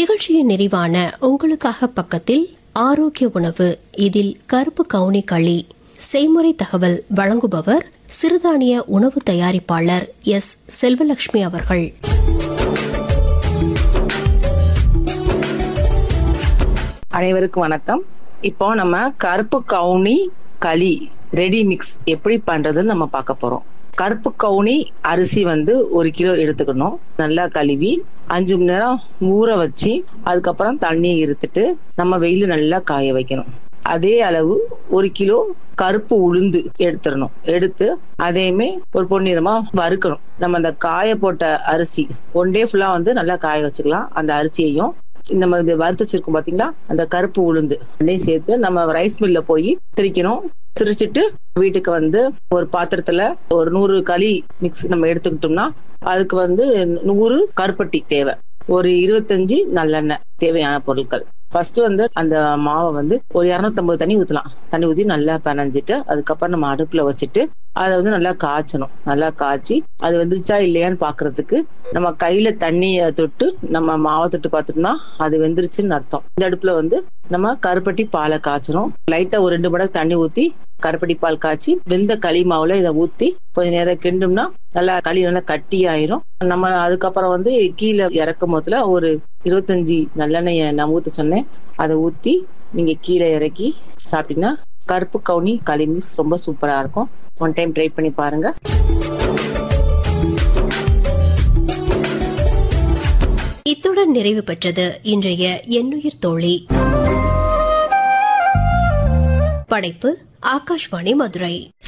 நிகழ்ச்சியின் நிறைவான உங்களுக்காக பக்கத்தில் ஆரோக்கிய உணவு இதில் கருப்பு கவுனி களி செய்முறை தகவல் வழங்குபவர் சிறுதானிய உணவு தயாரிப்பாளர் எஸ் செல்வலட்சுமி அவர்கள் அனைவருக்கும் வணக்கம் இப்போ நம்ம கருப்பு கவுனி களி ரெடி மிக்ஸ் எப்படி பண்றதுன்னு நம்ம பார்க்க போறோம் கருப்பு கவுனி அரிசி வந்து ஒரு கிலோ எடுத்துக்கணும் நல்லா கழுவி அஞ்சு மணி நேரம் ஊற வச்சு அதுக்கப்புறம் தண்ணியை இருத்துட்டு நம்ம வெயில நல்லா காய வைக்கணும் அதே அளவு ஒரு கிலோ கருப்பு உளுந்து எடுத்துடணும் எடுத்து அதையுமே ஒரு பொன்னிறமா வறுக்கணும் நம்ம அந்த காய போட்ட அரிசி ஒன் டே ஃபுல்லா வந்து நல்லா காய வச்சுக்கலாம் அந்த அரிசியையும் நம்ம இது வறுத்து வச்சிருக்கோம் பாத்தீங்களா அந்த கருப்பு உளுந்து ரெண்டையும் சேர்த்து நம்ம ரைஸ் மில்ல போய் திரிக்கணும் திரிச்சிட்டு வீட்டுக்கு வந்து ஒரு பாத்திரத்துல ஒரு நூறு களி மிக்ஸ் நம்ம எடுத்துக்கிட்டோம்னா அதுக்கு வந்து நூறு கருப்பட்டி தேவை ஒரு இருபத்தஞ்சு நல்லெண்ணெய் தேவையான பொருட்கள் ஃபர்ஸ்ட் வந்து அந்த மாவை வந்து ஒரு இரநூத்தம்பது தண்ணி ஊத்தலாம் தண்ணி ஊத்தி நல்லா பிணைஞ்சிட்டு அதுக்கப்புறம் நம்ம அடுப்புல வச்சுட்டு அதை வந்து நல்லா காய்ச்சணும் நல்லா காய்ச்சி அது வந்துருச்சா இல்லையான்னு பாக்குறதுக்கு நம்ம கையில தண்ணிய தொட்டு நம்ம மாவை தொட்டு பார்த்துட்டோம்னா அது வெந்துருச்சுன்னு அர்த்தம் இந்த அடுப்புல வந்து நம்ம கருப்பட்டி பாலை காய்ச்சணும் லைட்டா ஒரு ரெண்டு மடங்கு தண்ணி ஊத்தி கருப்பட்டி பால் காய்ச்சி வெந்த களி மாவுல இதை ஊத்தி கொஞ்ச நேரம் கிண்டும்னா நல்லா களி நல்லா கட்டி ஆயிரும் நம்ம அதுக்கப்புறம் வந்து கீழே இறக்கும் போதுல ஒரு இருபத்தஞ்சு நல்லெண்ணெய நான் ஊத்த சொன்னேன் அதை ஊத்தி நீங்க கீழே இறக்கி சாப்பிட்டீங்கன்னா கருப்பு கவுனி களி மிக்ஸ் ரொம்ப சூப்பரா இருக்கும் ஒன் டைம் ட்ரை பண்ணி பாருங்க இத்துடன் நிறைவு பெற்றது இன்றைய எண்ணுயிர் தோழி படைப்பு ஆகாஷ்வாணி மதுரை